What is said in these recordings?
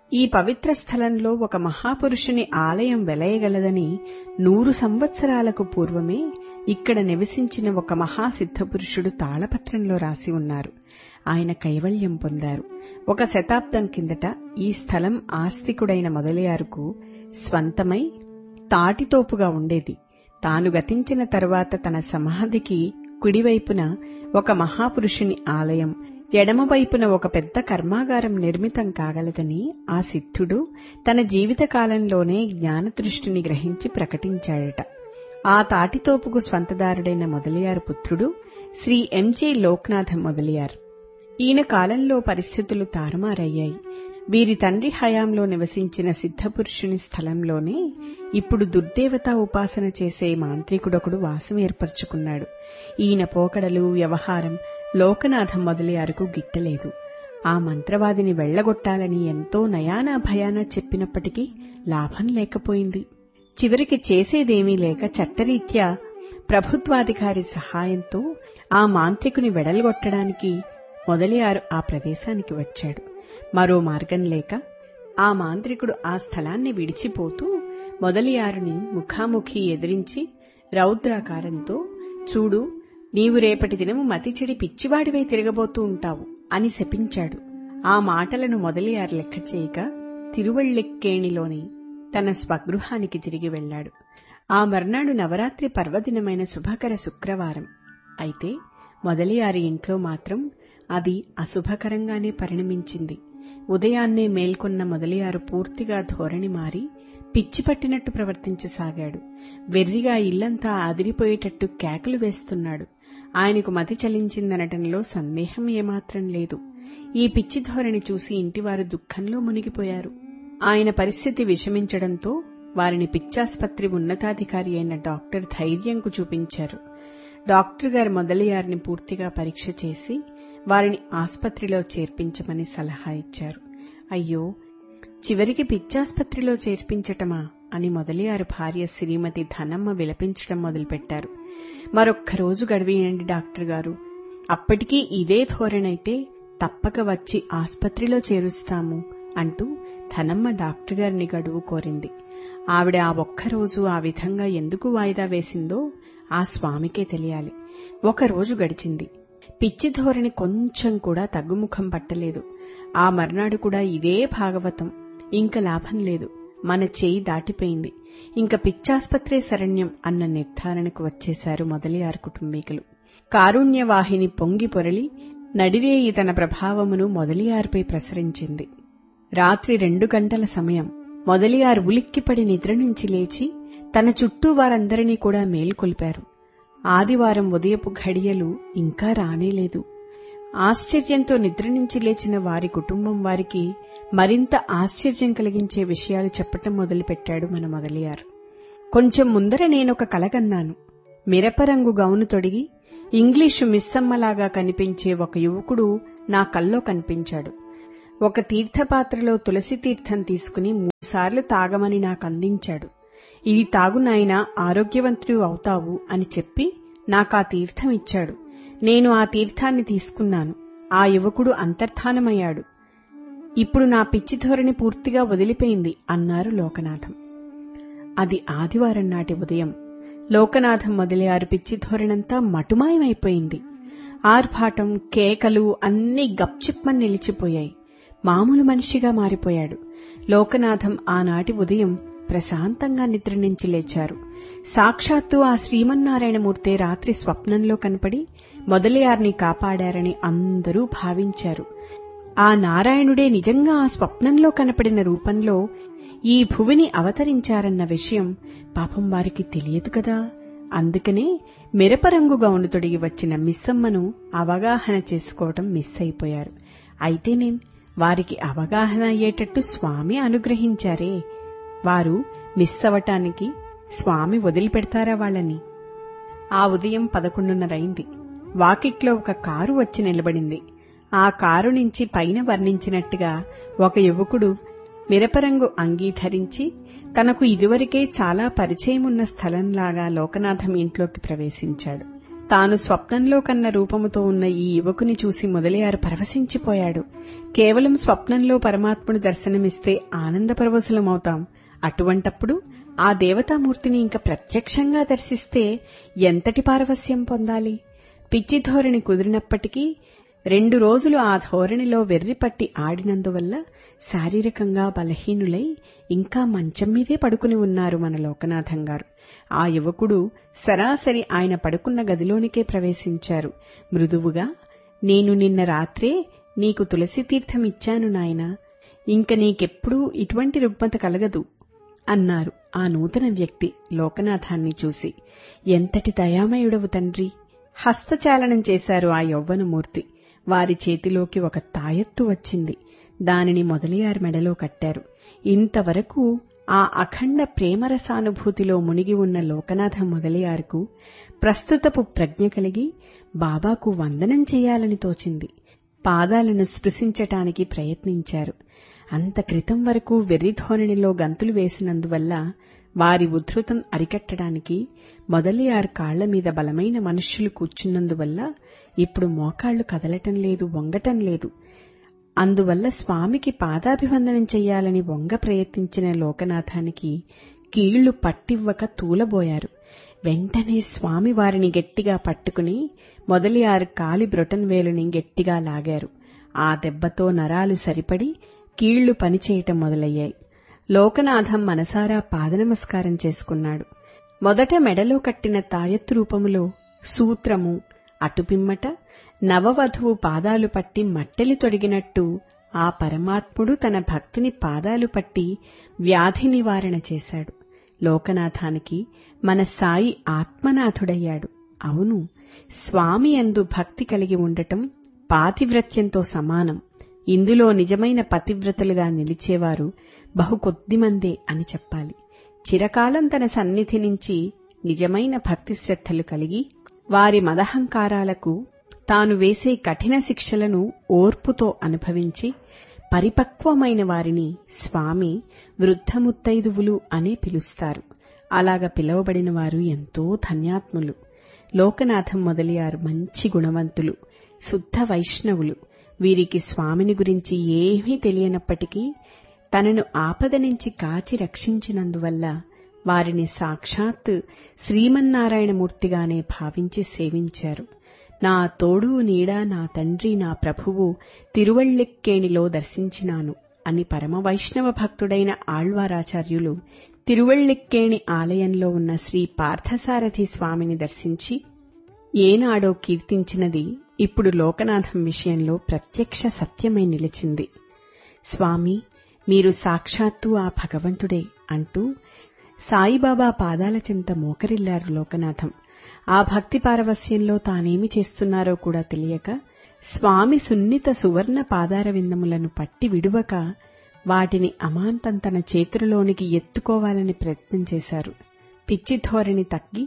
ఈ పవిత్ర స్థలంలో ఒక మహాపురుషుని ఆలయం వెలయగలదని నూరు సంవత్సరాలకు పూర్వమే ఇక్కడ నివసించిన ఒక మహాసిద్ధపురుషుడు తాళపత్రంలో రాసి ఉన్నారు ఆయన కైవల్యం పొందారు ఒక శతాబ్దం కిందట ఈ స్థలం ఆస్తికుడైన మొదలయారుకు స్వంతమై తాటితోపుగా ఉండేది తాను గతించిన తరువాత తన సమాధికి కుడివైపున ఒక మహాపురుషుని ఆలయం ఎడమవైపున ఒక పెద్ద కర్మాగారం నిర్మితం కాగలదని ఆ సిద్ధుడు తన జీవితకాలంలోనే జ్ఞానదృష్టిని గ్రహించి ప్రకటించాడట ఆ తాటితోపుకు స్వంతదారుడైన మొదలయారు పుత్రుడు శ్రీ ఎంజే లోక్నాథ మొదలయార్ ఈయన కాలంలో పరిస్థితులు తారుమారయ్యాయి వీరి తండ్రి హయాంలో నివసించిన సిద్ధపురుషుని స్థలంలోనే ఇప్పుడు దుర్దేవతా ఉపాసన చేసే మాంత్రికుడొకడు వాసం ఏర్పరచుకున్నాడు ఈయన పోకడలు వ్యవహారం లోకనాథం మొదలయారుకు గిట్టలేదు ఆ మంత్రవాదిని వెళ్లగొట్టాలని ఎంతో నయానా భయానా చెప్పినప్పటికీ లాభం లేకపోయింది చివరికి చేసేదేమీ లేక చట్టరీత్యా ప్రభుత్వాధికారి సహాయంతో ఆ మాంత్రికుని వెడల్గొట్టడానికి మొదలయారు ఆ ప్రదేశానికి వచ్చాడు మరో మార్గం లేక ఆ మాంత్రికుడు ఆ స్థలాన్ని విడిచిపోతూ మొదలియారుని ముఖాముఖి ఎదిరించి రౌద్రాకారంతో చూడు నీవు రేపటి దినము మతి చెడి పిచ్చివాడివై తిరగబోతూ ఉంటావు అని శపించాడు ఆ మాటలను మొదలియారు లెక్క చేయక తిరువళ్ళెక్కేణిలోని తన స్వగృహానికి తిరిగి వెళ్లాడు ఆ మర్నాడు నవరాత్రి పర్వదినమైన శుభకర శుక్రవారం అయితే మొదలియారి ఇంట్లో మాత్రం అది అశుభకరంగానే పరిణమించింది ఉదయాన్నే మేల్కొన్న మొదలియారు పూర్తిగా ధోరణి మారి పిచ్చి పట్టినట్టు ప్రవర్తించసాగాడు వెర్రిగా ఇల్లంతా అదిరిపోయేటట్టు కేకలు వేస్తున్నాడు ఆయనకు మతి చలించిందనటంలో సందేహం ఏమాత్రం లేదు ఈ పిచ్చి ధోరణి చూసి ఇంటివారు దుఃఖంలో మునిగిపోయారు ఆయన పరిస్థితి విషమించడంతో వారిని పిచ్చాస్పత్రి ఉన్నతాధికారి అయిన డాక్టర్ ధైర్యంకు చూపించారు డాక్టర్ గారు మొదలయారిని పూర్తిగా పరీక్ష చేసి వారిని ఆస్పత్రిలో చేర్పించమని సలహా ఇచ్చారు అయ్యో చివరికి పిచ్చాస్పత్రిలో చేర్పించటమా అని మొదలియారు భార్య శ్రీమతి ధనమ్మ విలపించడం మొదలుపెట్టారు మరొక్క రోజు గడివేయండి డాక్టర్ గారు అప్పటికీ ఇదే ధోరణైతే తప్పక వచ్చి ఆస్పత్రిలో చేరుస్తాము అంటూ ధనమ్మ డాక్టర్ గారిని గడువు కోరింది ఆవిడ ఆ ఒక్కరోజు ఆ విధంగా ఎందుకు వాయిదా వేసిందో ఆ స్వామికే తెలియాలి ఒక రోజు గడిచింది పిచ్చి ధోరణి కొంచెం కూడా తగ్గుముఖం పట్టలేదు ఆ మర్నాడు కూడా ఇదే భాగవతం ఇంక లాభం లేదు మన చేయి దాటిపోయింది ఇంక పిచ్చాస్పత్రే శరణ్యం అన్న నిర్ధారణకు వచ్చేశారు మొదలియారు కుటుంబీకులు కారుణ్యవాహిని పొంగి పొరలి నడిరేయి తన ప్రభావమును మొదలియారుపై ప్రసరించింది రాత్రి రెండు గంటల సమయం మొదలియారు ఉలిక్కిపడి నిద్ర నుంచి లేచి తన చుట్టూ వారందరినీ కూడా మేల్కొల్పారు ఆదివారం ఉదయపు ఘడియలు ఇంకా రానేలేదు ఆశ్చర్యంతో నిద్ర నుంచి లేచిన వారి కుటుంబం వారికి మరింత ఆశ్చర్యం కలిగించే విషయాలు చెప్పటం మొదలుపెట్టాడు మన మొదలియారు కొంచెం ముందర నేనొక కలగన్నాను మిరపరంగు గౌను తొడిగి ఇంగ్లీషు మిస్సమ్మలాగా కనిపించే ఒక యువకుడు నా కల్లో కనిపించాడు ఒక తీర్థపాత్రలో తులసి తీర్థం తీసుకుని మూడుసార్లు తాగమని నాకు అందించాడు ఇది తాగు నాయనా ఆరోగ్యవంతుడు అవుతావు అని చెప్పి నాకా తీర్థం ఇచ్చాడు నేను ఆ తీర్థాన్ని తీసుకున్నాను ఆ యువకుడు అంతర్ధానమయ్యాడు ఇప్పుడు నా పిచ్చి ధోరణి పూర్తిగా వదిలిపోయింది అన్నారు లోకనాథం అది ఆదివారం నాటి ఉదయం లోకనాథం మొదలయారు పిచ్చి ధోరణంతా మటుమాయమైపోయింది ఆర్భాటం కేకలు అన్నీ గప్చిప్మని నిలిచిపోయాయి మామూలు మనిషిగా మారిపోయాడు లోకనాథం ఆనాటి ఉదయం ప్రశాంతంగా నిద్ర నుంచి లేచారు సాక్షాత్తు ఆ శ్రీమన్నారాయణమూర్తే రాత్రి స్వప్నంలో కనపడి మొదలయార్ని కాపాడారని అందరూ భావించారు ఆ నారాయణుడే నిజంగా ఆ స్వప్నంలో కనపడిన రూపంలో ఈ భువిని అవతరించారన్న విషయం పాపం వారికి తెలియదు కదా అందుకనే మిరపరంగు గౌను తొడిగి వచ్చిన మిస్సమ్మను అవగాహన చేసుకోవటం మిస్ అయిపోయారు అయితేనేం వారికి అవగాహన అయ్యేటట్టు స్వామి అనుగ్రహించారే వారు మిస్ అవటానికి స్వామి వదిలిపెడతారా వాళ్ళని ఆ ఉదయం పదకొండున్నరైంది వాకిట్లో ఒక కారు వచ్చి నిలబడింది ఆ కారు నుంచి పైన వర్ణించినట్టుగా ఒక యువకుడు మిరపరంగు అంగీ ధరించి తనకు ఇదివరకే చాలా పరిచయమున్న స్థలంలాగా లోకనాథం ఇంట్లోకి ప్రవేశించాడు తాను స్వప్నంలో కన్న రూపముతో ఉన్న ఈ యువకుని చూసి మొదలయారు పరవశించిపోయాడు కేవలం స్వప్నంలో పరమాత్ముడు దర్శనమిస్తే ఆనందపరవశులమవుతాం అటువంటప్పుడు ఆ దేవతామూర్తిని ఇంక ప్రత్యక్షంగా దర్శిస్తే ఎంతటి పారవస్యం పొందాలి పిచ్చి ధోరణి కుదిరినప్పటికీ రెండు రోజులు ఆ ధోరణిలో వెర్రిపట్టి ఆడినందువల్ల శారీరకంగా బలహీనులై ఇంకా మంచం మీదే పడుకుని ఉన్నారు మన లోకనాథం గారు ఆ యువకుడు సరాసరి ఆయన పడుకున్న గదిలోనికే ప్రవేశించారు మృదువుగా నేను నిన్న రాత్రే నీకు తులసి తీర్థం ఇచ్చాను నాయనా ఇంక నీకెప్పుడూ ఇటువంటి రుగ్మత కలగదు అన్నారు ఆ నూతన వ్యక్తి లోకనాథాన్ని చూసి ఎంతటి దయామయుడవు తండ్రి హస్తచాలనం చేశారు ఆ యౌవనమూర్తి వారి చేతిలోకి ఒక తాయెత్తు వచ్చింది దానిని మొదలియార్ మెడలో కట్టారు ఇంతవరకు ఆ అఖండ ప్రేమరసానుభూతిలో మునిగి ఉన్న లోకనాథ మొదలియారుకు ప్రస్తుతపు ప్రజ్ఞ కలిగి బాబాకు వందనం చేయాలని తోచింది పాదాలను స్పృశించటానికి ప్రయత్నించారు అంత క్రితం వరకు వెర్రిధోరణిలో గంతులు వేసినందువల్ల వారి ఉద్ధృతం అరికట్టడానికి మొదలియారు కాళ్ల మీద బలమైన మనుష్యులు కూర్చున్నందువల్ల ఇప్పుడు మోకాళ్లు కదలటం లేదు వంగటం లేదు అందువల్ల స్వామికి పాదాభివందనం చెయ్యాలని వంగ ప్రయత్నించిన లోకనాథానికి కీళ్లు పట్టివ్వక తూలబోయారు వెంటనే స్వామి వారిని గట్టిగా పట్టుకుని మొదలియారు కాలి బ్రొటన్ వేలుని గట్టిగా లాగారు ఆ దెబ్బతో నరాలు సరిపడి కీళ్లు పనిచేయటం మొదలయ్యాయి లోకనాథం మనసారా పాదనమస్కారం చేసుకున్నాడు మొదట మెడలో కట్టిన తాయెత్తు రూపములో సూత్రము అటుపిమ్మట నవవధువు పాదాలు పట్టి మట్టెలు తొడిగినట్టు ఆ పరమాత్ముడు తన భక్తుని పాదాలు పట్టి వ్యాధి నివారణ చేశాడు లోకనాథానికి మన సాయి ఆత్మనాథుడయ్యాడు అవును స్వామి ఎందు భక్తి కలిగి ఉండటం పాతివ్రత్యంతో సమానం ఇందులో నిజమైన పతివ్రతలుగా నిలిచేవారు బహు కొద్దిమందే అని చెప్పాలి చిరకాలం తన సన్నిధి నుంచి నిజమైన భక్తి శ్రద్ధలు కలిగి వారి మదహంకారాలకు తాను వేసే కఠిన శిక్షలను ఓర్పుతో అనుభవించి పరిపక్వమైన వారిని స్వామి వృద్ధముత్తైదువులు అనే పిలుస్తారు అలాగ పిలువబడిన వారు ఎంతో ధన్యాత్ములు లోకనాథం మొదలియారు మంచి గుణవంతులు శుద్ధ వైష్ణవులు వీరికి స్వామిని గురించి ఏమీ తెలియనప్పటికీ తనను ఆపద నుంచి కాచి రక్షించినందువల్ల వారిని సాక్షాత్ శ్రీమన్నారాయణమూర్తిగానే భావించి సేవించారు నా తోడు నీడ నా తండ్రి నా ప్రభువు తిరువళ్ళెక్కేణిలో దర్శించినాను అని పరమ వైష్ణవ భక్తుడైన ఆళ్వారాచార్యులు తిరువళ్ళెక్కేణి ఆలయంలో ఉన్న శ్రీ పార్థసారథి స్వామిని దర్శించి ఏనాడో కీర్తించినది ఇప్పుడు లోకనాథం విషయంలో ప్రత్యక్ష సత్యమై నిలిచింది స్వామి మీరు సాక్షాత్తు ఆ భగవంతుడే అంటూ సాయిబాబా పాదాల చెంత మోకరిల్లారు లోకనాథం ఆ భక్తి పారవస్యంలో తానేమి చేస్తున్నారో కూడా తెలియక స్వామి సున్నిత సువర్ణ పాదార విందములను పట్టి విడువక వాటిని అమాంతం తన చేతులలోనికి ఎత్తుకోవాలని ప్రయత్నం చేశారు పిచ్చి ధోరణి తగ్గి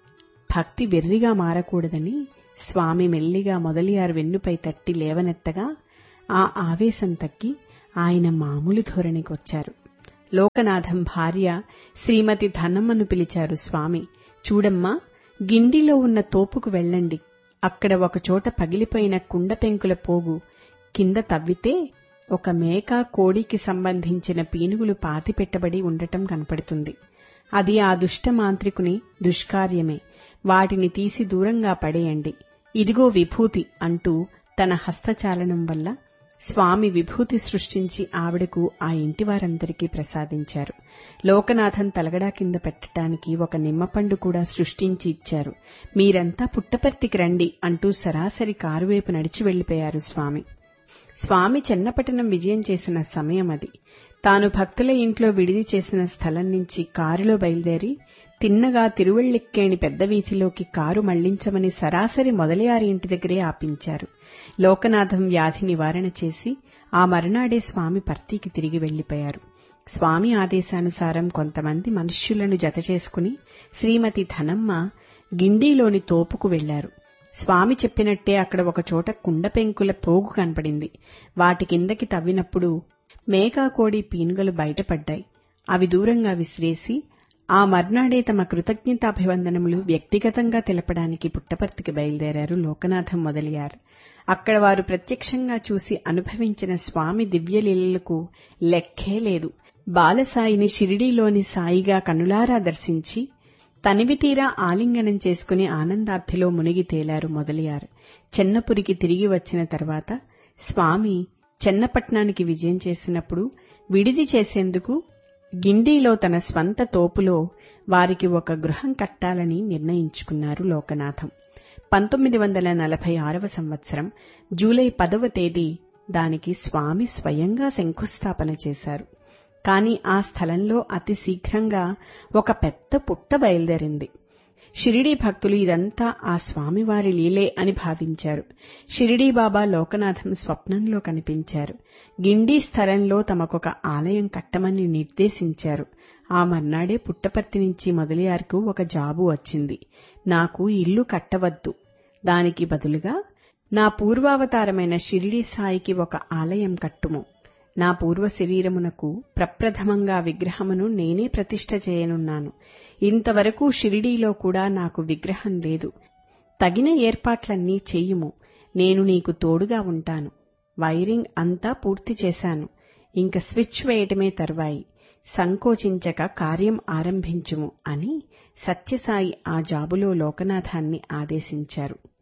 భక్తి వెర్రిగా మారకూడదని స్వామి మెల్లిగా మొదలియారు వెన్నుపై తట్టి లేవనెత్తగా ఆ ఆవేశం తగ్గి ఆయన మామూలు ధోరణికొచ్చారు లోకనాథం భార్య శ్రీమతి ధనమ్మను పిలిచారు స్వామి చూడమ్మా గిండిలో ఉన్న తోపుకు వెళ్ళండి అక్కడ ఒకచోట పగిలిపోయిన కుండ పెంకుల పోగు కింద తవ్వితే ఒక మేక కోడికి సంబంధించిన పీనుగులు పాతిపెట్టబడి ఉండటం కనపడుతుంది అది ఆ దుష్ట మాంత్రికుని దుష్కార్యమే వాటిని తీసి దూరంగా పడేయండి ఇదిగో విభూతి అంటూ తన హస్తచాలనం వల్ల స్వామి విభూతి సృష్టించి ఆవిడకు ఆ ఇంటి వారందరికీ ప్రసాదించారు లోకనాథన్ తలగడా కింద పెట్టడానికి ఒక నిమ్మపండు కూడా సృష్టించి ఇచ్చారు మీరంతా పుట్టపర్తికి రండి అంటూ సరాసరి కారువైపు నడిచి వెళ్లిపోయారు స్వామి స్వామి చెన్నపట్టణం విజయం చేసిన సమయం అది తాను భక్తుల ఇంట్లో విడిది చేసిన స్థలం నుంచి కారులో బయలుదేరి తిన్నగా తిరువెళ్ళెక్కేణి పెద్ద వీధిలోకి కారు మళ్లించమని సరాసరి మొదలయారి ఇంటి దగ్గరే ఆపించారు లోకనాథం వ్యాధి నివారణ చేసి ఆ మరునాడే స్వామి పర్తికి తిరిగి వెళ్లిపోయారు స్వామి ఆదేశానుసారం కొంతమంది మనుష్యులను జత చేసుకుని శ్రీమతి ధనమ్మ గిండిలోని తోపుకు వెళ్లారు స్వామి చెప్పినట్టే అక్కడ ఒకచోట కుండ పెంకుల పోగు కనపడింది వాటి కిందకి తవ్వినప్పుడు మేకా కోడి పీనుగలు బయటపడ్డాయి అవి దూరంగా విసిరేసి ఆ మర్నాడే తమ కృతజ్ఞతాభివందనములు వ్యక్తిగతంగా తెలపడానికి పుట్టపర్తికి బయలుదేరారు లోకనాథం మొదలియారు అక్కడ వారు ప్రత్యక్షంగా చూసి అనుభవించిన స్వామి దివ్యలీలలకు లెక్కే లేదు బాలసాయిని షిరిడీలోని సాయిగా కనులారా దర్శించి తనివి తీరా ఆలింగనం చేసుకుని ఆనందాబ్ధిలో మునిగి తేలారు మొదలయ్యారు చెన్నపురికి తిరిగి వచ్చిన తర్వాత స్వామి చెన్నపట్నానికి విజయం చేసినప్పుడు విడిది చేసేందుకు గిండిలో తన స్వంత తోపులో వారికి ఒక గృహం కట్టాలని నిర్ణయించుకున్నారు లోకనాథం పంతొమ్మిది వందల నలభై ఆరవ సంవత్సరం జూలై పదవ తేదీ దానికి స్వామి స్వయంగా శంకుస్థాపన చేశారు కాని ఆ స్థలంలో అతి శీఘ్రంగా ఒక పెద్ద పుట్ట బయలుదేరింది షిరిడీ భక్తులు ఇదంతా ఆ స్వామివారి లీలే అని భావించారు షిరిడీ బాబా లోకనాథం స్వప్నంలో కనిపించారు గిండి స్థలంలో తమకొక ఆలయం కట్టమని నిర్దేశించారు ఆ మర్నాడే పుట్టపర్తి నుంచి మొదలియార్కు ఒక జాబు వచ్చింది నాకు ఇల్లు కట్టవద్దు దానికి బదులుగా నా పూర్వావతారమైన షిరిడీ సాయికి ఒక ఆలయం కట్టుము నా పూర్వ శరీరమునకు ప్రప్రథమంగా విగ్రహమును నేనే ప్రతిష్ఠ చేయనున్నాను ఇంతవరకు షిరిడీలో కూడా నాకు విగ్రహం లేదు తగిన ఏర్పాట్లన్నీ చెయ్యుము నేను నీకు తోడుగా ఉంటాను వైరింగ్ అంతా పూర్తి చేశాను ఇంక స్విచ్ వేయటమే తర్వాయి సంకోచించక కార్యం ఆరంభించుము అని సత్యసాయి ఆ జాబులో లోకనాథాన్ని ఆదేశించారు